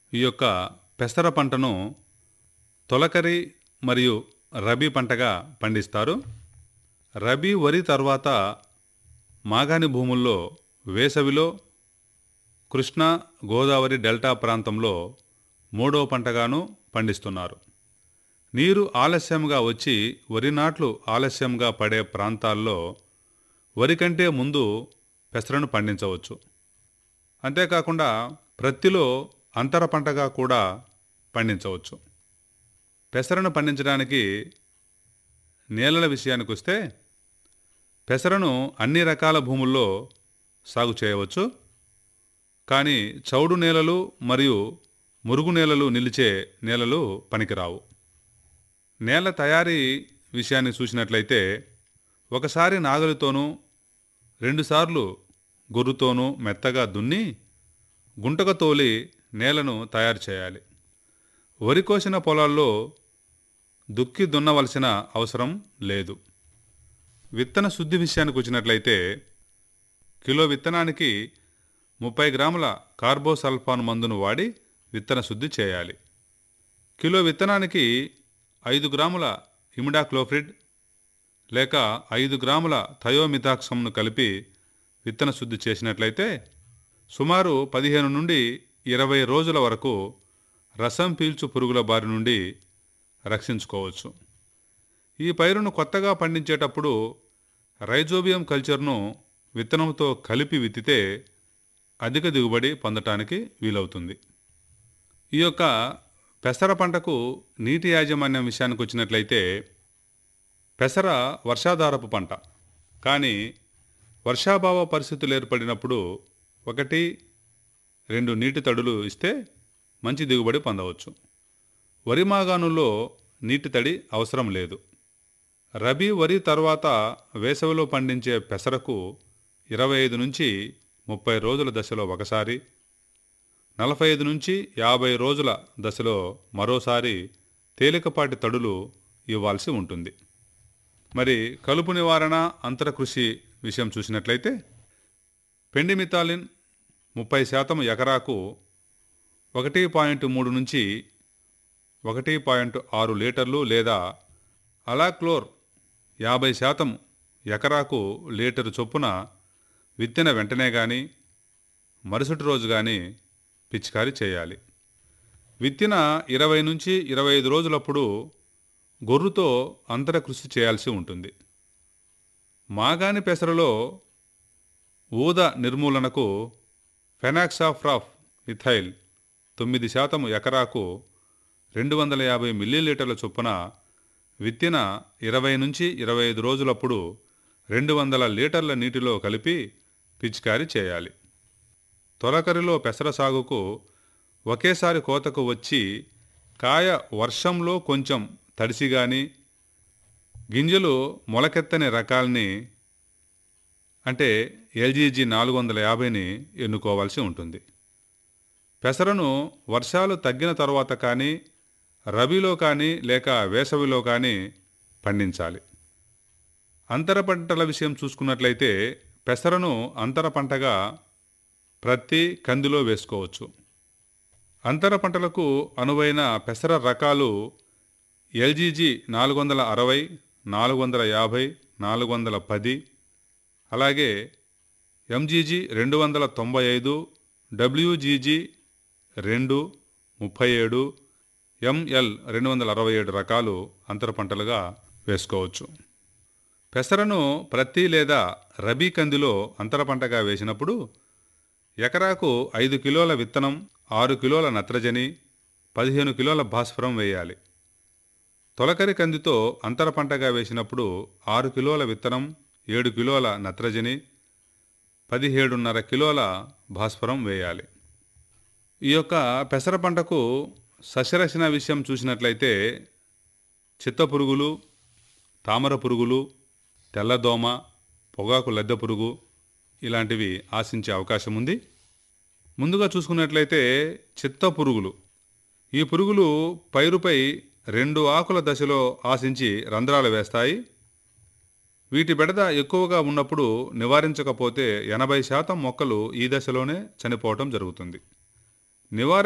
ఈ యొక్క పెసర పంటను తొలకరి మరియు రబీ పంటగా పండిస్తారు రబీ వరి తర్వాత మాగాణి భూముల్లో వేసవిలో కృష్ణా గోదావరి డెల్టా ప్రాంతంలో మూడో పంటగాను పండిస్తున్నారు నీరు ఆలస్యంగా వచ్చి వరి నాట్లు ఆలస్యంగా పడే ప్రాంతాల్లో వరి కంటే ముందు పెసరను పండించవచ్చు అంతేకాకుండా ప్రత్తిలో అంతర పంటగా కూడా పండించవచ్చు పెసరను పండించడానికి నేలల విషయానికి వస్తే పెసరను అన్ని రకాల భూముల్లో సాగు చేయవచ్చు కానీ చౌడు నేలలు మరియు మురుగు నేలలు నిలిచే నేలలు పనికిరావు నేల తయారీ విషయాన్ని చూసినట్లయితే ఒకసారి నాగలితోనూ రెండుసార్లు గొర్రుతోనూ మెత్తగా దున్ని గుంటక తోలి నేలను తయారు చేయాలి వరి కోసిన పొలాల్లో దుక్కి దున్నవలసిన అవసరం లేదు విత్తన శుద్ధి విషయానికి వచ్చినట్లయితే కిలో విత్తనానికి ముప్పై గ్రాముల కార్బోసల్ఫాన్ మందును వాడి విత్తన శుద్ధి చేయాలి కిలో విత్తనానికి ఐదు గ్రాముల ఇమిడాక్లోఫ్రిడ్ లేక ఐదు గ్రాముల థయోమిథాక్సంను కలిపి విత్తన శుద్ధి చేసినట్లయితే సుమారు పదిహేను నుండి ఇరవై రోజుల వరకు రసం పీల్చు పురుగుల బారి నుండి రక్షించుకోవచ్చు ఈ పైరును కొత్తగా పండించేటప్పుడు రైజోబియం కల్చర్ను విత్తనంతో కలిపి విత్తితే అధిక దిగుబడి పొందటానికి వీలవుతుంది ఈ యొక్క పెసర పంటకు నీటి యాజమాన్యం విషయానికి వచ్చినట్లయితే పెసర వర్షాధారపు పంట కానీ వర్షాభావ పరిస్థితులు ఏర్పడినప్పుడు ఒకటి రెండు నీటి తడులు ఇస్తే మంచి దిగుబడి పొందవచ్చు వరి మాగాణుల్లో నీటి తడి అవసరం లేదు రబీ వరి తర్వాత వేసవిలో పండించే పెసరకు ఇరవై ఐదు నుంచి ముప్పై రోజుల దశలో ఒకసారి నలభై ఐదు నుంచి యాభై రోజుల దశలో మరోసారి తేలికపాటి తడులు ఇవ్వాల్సి ఉంటుంది మరి కలుపు నివారణ అంతర కృషి విషయం చూసినట్లయితే పెండిమితాలిన్ ముప్పై శాతం ఎకరాకు ఒకటి పాయింట్ మూడు నుంచి ఒకటి పాయింట్ ఆరు లీటర్లు లేదా అలాక్లోర్ యాభై శాతం ఎకరాకు లీటరు చొప్పున విత్తిన వెంటనే కానీ మరుసటి రోజు కానీ పిచికారీ చేయాలి విత్తిన ఇరవై నుంచి ఇరవై ఐదు రోజులప్పుడు గొర్రుతో అంతర కృషి చేయాల్సి ఉంటుంది మాగాని పెసరలో ఊద నిర్మూలనకు ఫెనాక్సాఫ్రాఫ్ ఇథైల్ తొమ్మిది శాతం ఎకరాకు రెండు వందల యాభై మిల్లీలీటర్ల చొప్పున విత్తిన ఇరవై నుంచి ఇరవై ఐదు రోజులప్పుడు రెండు వందల లీటర్ల నీటిలో కలిపి పిచికారీ చేయాలి తొలకరిలో పెసర సాగుకు ఒకేసారి కోతకు వచ్చి కాయ వర్షంలో కొంచెం తడిసి గాని గింజలు మొలకెత్తని రకాల్ని అంటే ఎల్జీజీ నాలుగు వందల యాభైని ఎన్నుకోవాల్సి ఉంటుంది పెసరను వర్షాలు తగ్గిన తర్వాత కానీ రబీలో కానీ లేక వేసవిలో కానీ పండించాలి అంతర పంటల విషయం చూసుకున్నట్లయితే పెసరను అంతర పంటగా ప్రతి కందిలో వేసుకోవచ్చు అంతర పంటలకు అనువైన పెసర రకాలు ఎల్జీజీ నాలుగు వందల అరవై నాలుగు వందల యాభై నాలుగు వందల పది అలాగే ఎంజీజీ రెండు వందల తొంభై ఐదు డబ్ల్యూజీజీ రెండు ముప్పై ఏడు ఎంఎల్ రెండు వందల అరవై ఏడు రకాలు అంతర పంటలుగా వేసుకోవచ్చు పెసరను ప్రతి లేదా రబీ కందిలో అంతర పంటగా వేసినప్పుడు ఎకరాకు ఐదు కిలోల విత్తనం ఆరు కిలోల నత్రజని పదిహేను కిలోల భాస్వరం వేయాలి తొలకరి కందితో అంతర పంటగా వేసినప్పుడు ఆరు కిలోల విత్తనం ఏడు కిలోల నత్రజని పదిహేడున్నర కిలోల భాస్వరం వేయాలి ఈ యొక్క పెసర పంటకు సస్యరక్షణ విషయం చూసినట్లయితే చిత్త పురుగులు తామర పురుగులు తెల్లదోమ పొగాకు లద్దె పురుగు ఇలాంటివి ఆశించే అవకాశం ఉంది ముందుగా చూసుకున్నట్లయితే చిత్త పురుగులు ఈ పురుగులు పైరుపై రెండు ఆకుల దశలో ఆశించి రంధ్రాలు వేస్తాయి వీటి బెడద ఎక్కువగా ఉన్నప్పుడు నివారించకపోతే ఎనభై శాతం మొక్కలు ఈ దశలోనే చనిపోవటం జరుగుతుంది నివారణ